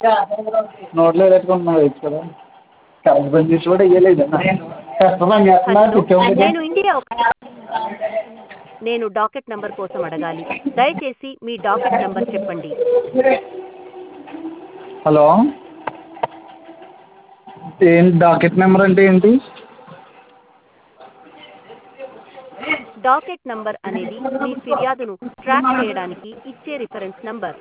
నోట్లో పెట్టుకుంటున్నావు వచ్చు కదా కరెంట్ బిల్ తీసి కూడా ఇవ్వలేదు కష్టమని చేస్తున్నా హలో కూర్చోండి నేను ఇండియా ఒక నేను డాకెట్ నంబర్ కోసం అడగాలి దయచేసి మీ డాకెట్ నంబర్ చెప్పండి హలో ఏంటి డాకెట్ నెంబర్ అంటే ఏంటి డాకెట్ నంబర్ అనేది మీ ఫిర్యాదును ట్రాక్ చేయడానికి ఇచ్చే రిఫరెన్స్ నంబర్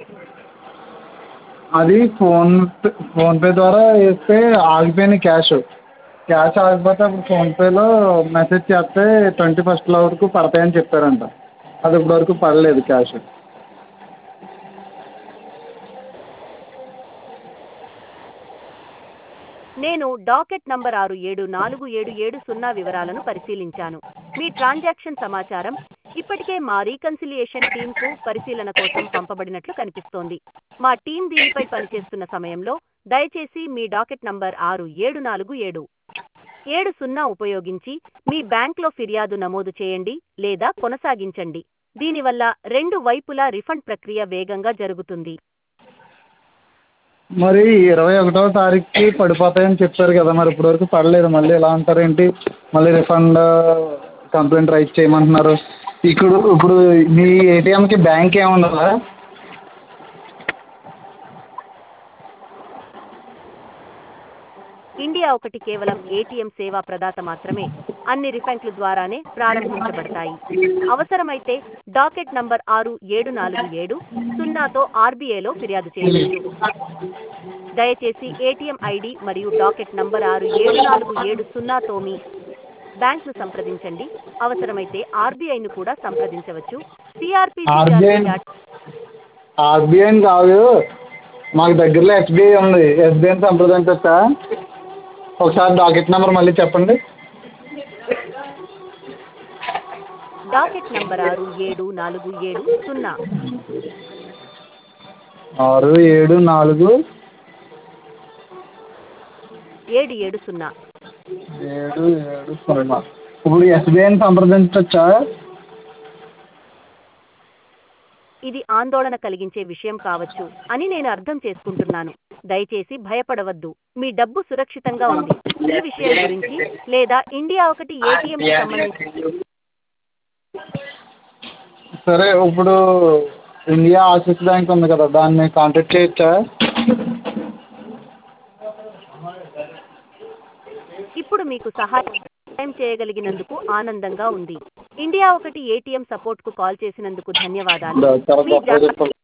అది ఫోన్ పే ఫోన్పే ద్వారా వేస్తే ఆగిపోయింది క్యాష్ క్యాష్ ఆగిపోతే అప్పుడు ఫోన్పేలో మెసేజ్ చేస్తే ట్వంటీ ఫస్ట్ వరకు పడతాయని చెప్పారంట అది ఇప్పటి వరకు పడలేదు క్యాష్ నేను డాకెట్ నంబర్ ఆరు ఏడు నాలుగు ఏడు ఏడు సున్నా వివరాలను పరిశీలించాను మీ ట్రాన్సాక్షన్ సమాచారం ఇప్పటికే మా రీకన్సిలియేషన్ టీంకు పరిశీలన కోసం పంపబడినట్లు కనిపిస్తోంది మా టీం దీనిపై పనిచేస్తున్న సమయంలో దయచేసి మీ డాకెట్ నంబర్ ఆరు ఏడు నాలుగు ఏడు ఏడు సున్నా ఉపయోగించి మీ బ్యాంక్లో ఫిర్యాదు నమోదు చేయండి లేదా కొనసాగించండి దీనివల్ల రెండు వైపులా రిఫండ్ ప్రక్రియ వేగంగా జరుగుతుంది మరి ఇరవై ఒకటో తారీఖుకి పడిపోతాయని చెప్పారు కదా మరి ఇప్పటి వరకు పడలేదు మళ్ళీ ఎలా అంటారేంటి మళ్ళీ రిఫండ్ కంప్లైంట్ రైజ్ చేయమంటున్నారు ఇప్పుడు ఇప్పుడు మీ ఏటీఎంకి బ్యాంక్ ఏమి ఉండదా ఇండియా ఒకటి కేవలం ఏటీఎం సేవా ప్రదాత మాత్రమే అన్ని రిఫండ్ల ద్వారానే ప్రారంభించబడతాయి అవసరమైతే డాకెట్ నంబర్ ఆరు ఏడు నాలుగు ఏడు సున్నాతో ఆర్బీఐలో ఫిర్యాదు చేయవచ్చు దయచేసి ఏటీఎం ఐడి మరియు డాకెట్ నంబర్ ఆరు ఏడు నాలుగు ఏడు సున్నాతో మీ బ్యాంక్ను సంప్రదించండి అవసరమైతే ఆర్బీఐను కూడా సంప్రదించవచ్చు RBI ఆర్బీఐ కాదు మాకు దగ్గరలో ఎస్బీఐ ఉంది ఎస్బీఐని సంప్రదించచ్చా ఒకసారి డాకెట్ నెంబర్ మళ్ళీ చెప్పండి డాకెట్ నంబర్ ఆరు ఏడు నాలుగు ఏడు సున్నా ఆరు ఏడు నాలుగు ఏడు ఏడు సున్నా ఏడు ఏడు సున్నా ఇప్పుడు ఎస్బీఐని సంప్రదించవచ్చా ఇది ఆందోళన కలిగించే విషయం కావచ్చు అని నేను అర్థం చేసుకుంటున్నాను దయచేసి భయపడవద్దు మీ డబ్బు సురక్షితంగా ఉంది ఈ విషయం గురించి లేదా ఇండియా ఒకటి ఏటీఎం కి సంబంధించి సరే ఇప్పుడు ఇండియా ఆక్సిస్ బ్యాంక్ ఉంది కదా దాన్ని కాంటాక్ట్ చేయొచ్చా ఇప్పుడు మీకు సహాయం చేయగలిగినందుకు ఆనందంగా ఉంది ఇండియా ఒకటి ఏటీఎం సపోర్ట్ కు కాల్ చేసినందుకు ధన్యవాదాలు మీ చాలా గొప్పగా జా- చెప్పారు